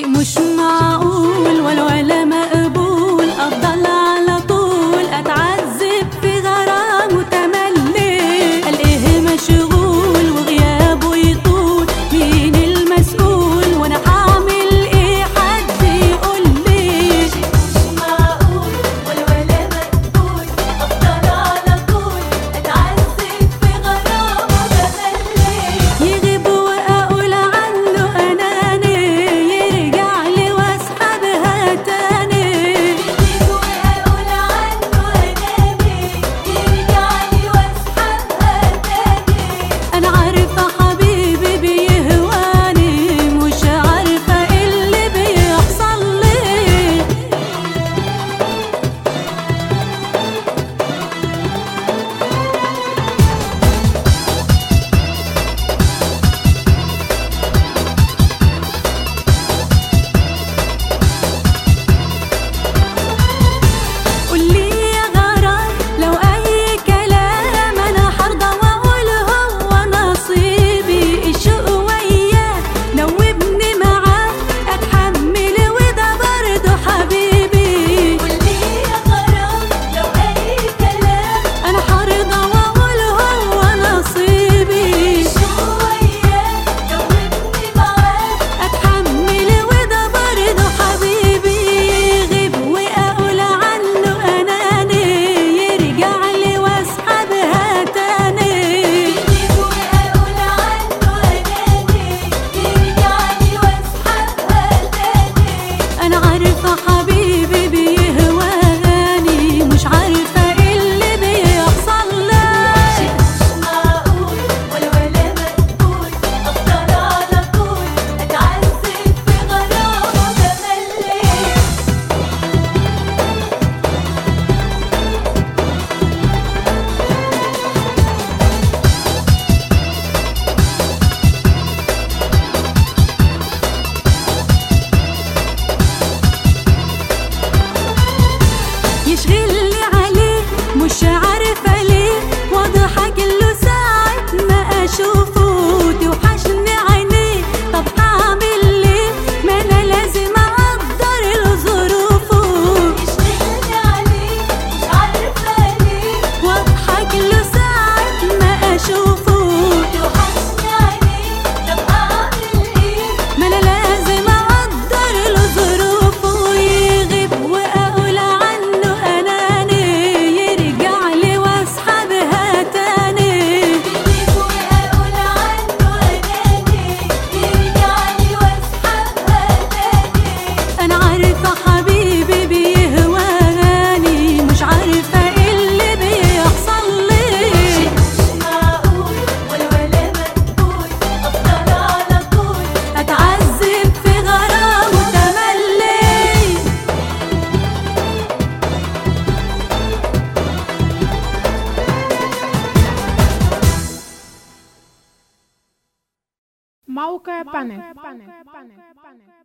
شيء مش معقول ولا ولا مقبول افضل على طول اتعذب في غرام وتملي قال ايه مشغول وغيابه يطول مين المسؤول وانا هعمل ايه حد يقول لي شيء مش معقول ولا ولا مقبول افضل على طول اتعذب في غرام وتملي يغيب واقول عنه اناني يرجع لي واسحبها تاني يغيب واقول عنه اناني يرجع لي واسحبها تاني انا عارفه حبيبي بيهواني مش عارفه ايه اللي بيحصل لي قولي يا غرام لو اي كلام انا هرضى واقول هو نصيبي الشوق وياه نوبني معاه اتحمل وده برضه حبيبي قولي يا غرام لو اي كلام انا هرضى واقول هو نصيبي الشوق وياه نوبني معاه اتحمل وده برضه حبيبي يغيب واقول عنه اناني يرجع لي واسحبها تاني يغيب واقول عنه اناني يرجع لي واسحبها تاني انا عارفه حبيبي بيهواني مش عارفه ايه اللي بيحصل لي شيء مش معقول ولا ولا مقبول افضل على طول اتعذب في غرام وتملي يشغلني عليه مش عارفة ليه واضحك له ساعة ما أشوفه توحشني عينيه طب هعمل ليه ما أنا لازم أقدر له ظروفه يشغلني عليه مش عارفة ليه واضحك له ساعة ما أشوفه توحشني عينيه طب أعمل إيه ما أنا لازم أقدر له ظروفه يغيب وأقول عنه أناني يرجع لي وأسحبها تاني يغيب وأقول عنه أناني يرجع لي وأسحبها تاني أنا عارفة حبيبي بيهواني مش عارفة إيه اللي بيحصل لي شيء مش معقول ولا ولا مقبول أفضل على طول أتعذب في غرام وتملي موقع بانل